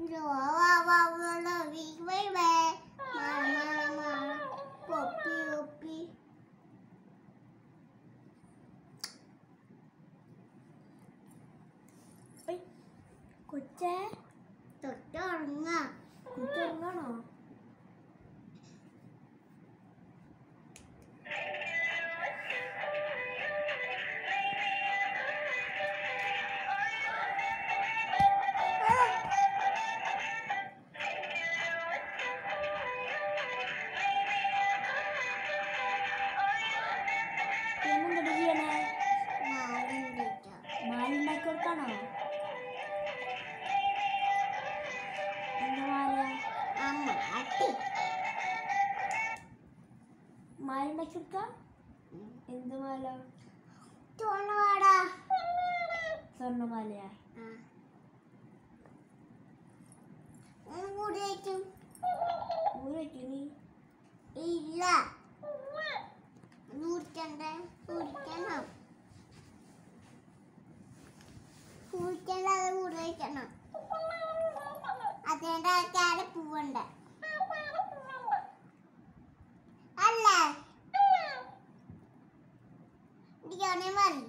കൊച്ചേ തൊട്ടുറങ്ങാം കൊച്ചുറങ്ങാണോ എന്നെന്താ ചെയ്യണേ മാല ഉണ്ടാക്കി കൊടുക്കാണോ എന്താ മാല മാല ഉണ്ടാക്കി കൊടുക്കാം എന്ത് മാല തോണവാടാ സ്വർണ്ണമാലയാ കൂടിയേക്കും ഊര് വെക്കൂ നീ ഇല്ല നൂറ്റണ്ട് കുടിക്കണം കുടിക്കണ്ടത് കൂടെ വയ്ക്കണം അതിൻ്റെ ആൾക്കാരെ പൂവുണ്ട് അല്ലേ ഡിയോണും മതി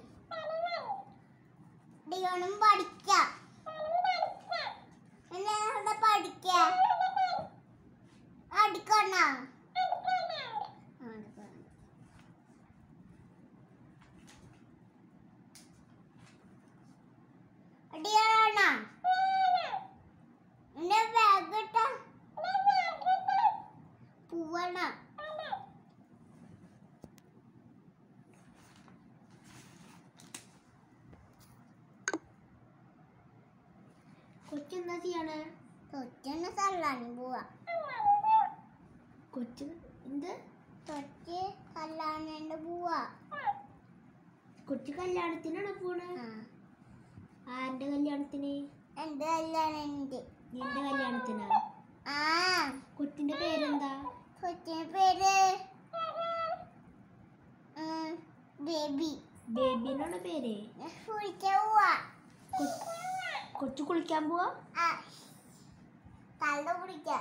ഡിയോണും പഠിക്കാം എന്നാ അവിടെ പഠിക്കാം അടിക്കണോ അടിയാണോ എന്റെ ബാഗ് ഇട്ട പൂവണ കൊച്ചെന്താ ചെയ്യണേ തൊറ്റന്നെ തള്ളാനും പോവാ കൊച്ച് എന്ത് തൊറ്റ് തള്ളാനുണ്ട് പോവാ കൊച്ചു കല്യാണത്തിനാണ് പോണേ ആ ആരുടെ കല്യാണത്തിന് എന്റെ കല്യാണുണ്ട് നിന്റെ കല്യാണത്തിനാ ആ കൊച്ചിന്റെ പേരെന്താ കൊച്ചിന്റെ പേര് ബേബി ബേബി എന്നാണ് പേര് കുളിക്കാൻ പോവാ കൊ- കൊച്ചു കുളിക്കാൻ പോവാ ആ കള്ള കുടിക്കാം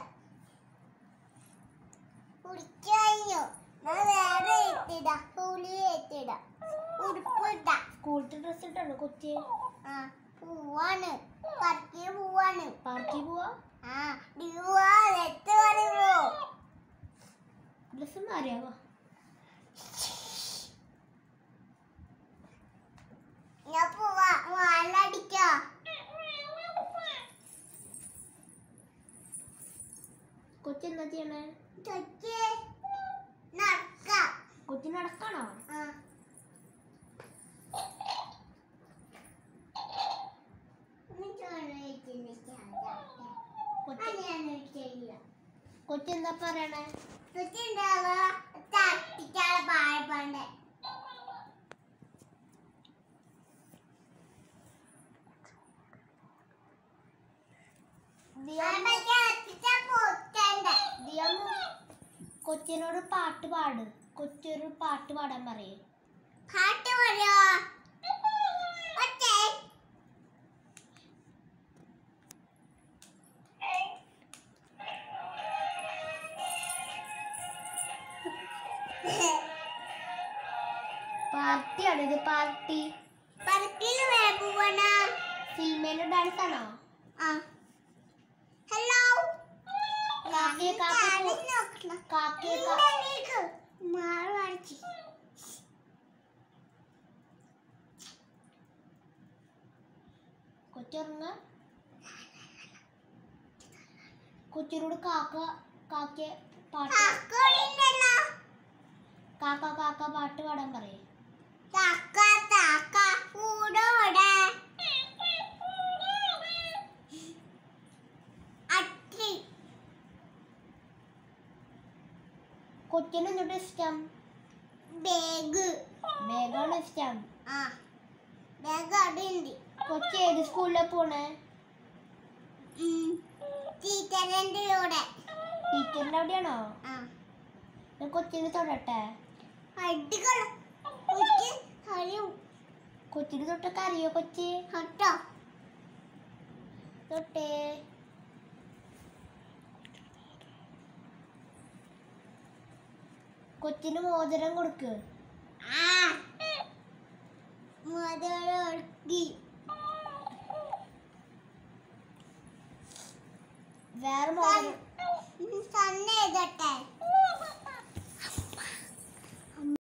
കുടിക്കഴിഞ്ഞു ഞാൻ വേറെ എത്തിട പുളി എത്തിട ഉടുപ്പിട്ട സ്കൂളത്തെ ഡ്രസ് ഇട്ടാണ് കൊച്ച് ആ പൂവാണ് പറക്കി പൂവാണ് പാർക്കി പോവാ ആ ഡിവാ എത്ത് പറയുമ്പോ ഡ്രസ് മാറിയാവോ ഞാൻ പോവാ വാലടിക്കാ കൊച്ചെന്താ ചെയ്യണേ തൊറ്റ് നടക്കാം കൊച്ചു നടക്കാണോ ആ ഒന്ന് ചോറ് വെച്ചിട്ട് കൊച്ച് അങ്ങനെ ചെയ്യില്ല കൊച്ചെന്താ പറയണേ തൊറ്റുണ്ടാവുക തട്ടിക്കാളെ പാഴപ്പണ്ട് ദിയാമു പൊട്ടണ്ടേ ദിയാമു കൊച്ചിനോട് പാട്ട് പാട് കൊച്ചൊരു പാട്ട് പാടാൻ പറയേ പാട്ട് പറയോ ഒറ്റേ പാർട്ടിയാണ് ഇത് പാർട്ടി പറക്കിൽ വേഗുവണ സിനിമയിലെ ഡാൻസ് ആണോ ആ ഹലോ കാക്കയെ കാക്ക കാക്കയെ കാ മാറി കൊച്ചുറങ്ങ കൊച്ചിനോട് കാക്ക കാക്ക പാട്ട് കാക്കോളിണ്ടല്ലോ കാക്ക കാക്ക പാട്ട് പാടാൻ പറയേ താക്ക താക്ക കൂടോടെ അട്ടി കൊച്ചിന് എന്തുകൊണ്ട് ഇഷ്ടം ബാഗ് ബാഗാണ് ഇഷ്ടം ആ ബാഗ് അവിടെ ഉണ്ട് കൊച്ചി ഏത് സ്കൂളിലാണ് പോണേ ടീച്ചറിന്റെ കൂടെ ടീച്ചറിന്റെ അവിടെയാണോ ആ ഞാൻ കൊച്ചിന് തൊടട്ടെ അടികൾ കൊച്ചു അറിയും കൊച്ചിന് തൊട്ടൊക്കെ അറിയോ കൊച്ചി കേട്ടോ തൊട്ടേ കൊച്ചിന് മോതിരം കൊടുക്ക് ആ മുതലൊടുക്കി വേറെ മോതിരം തന്നെ എഴുതട്ടെ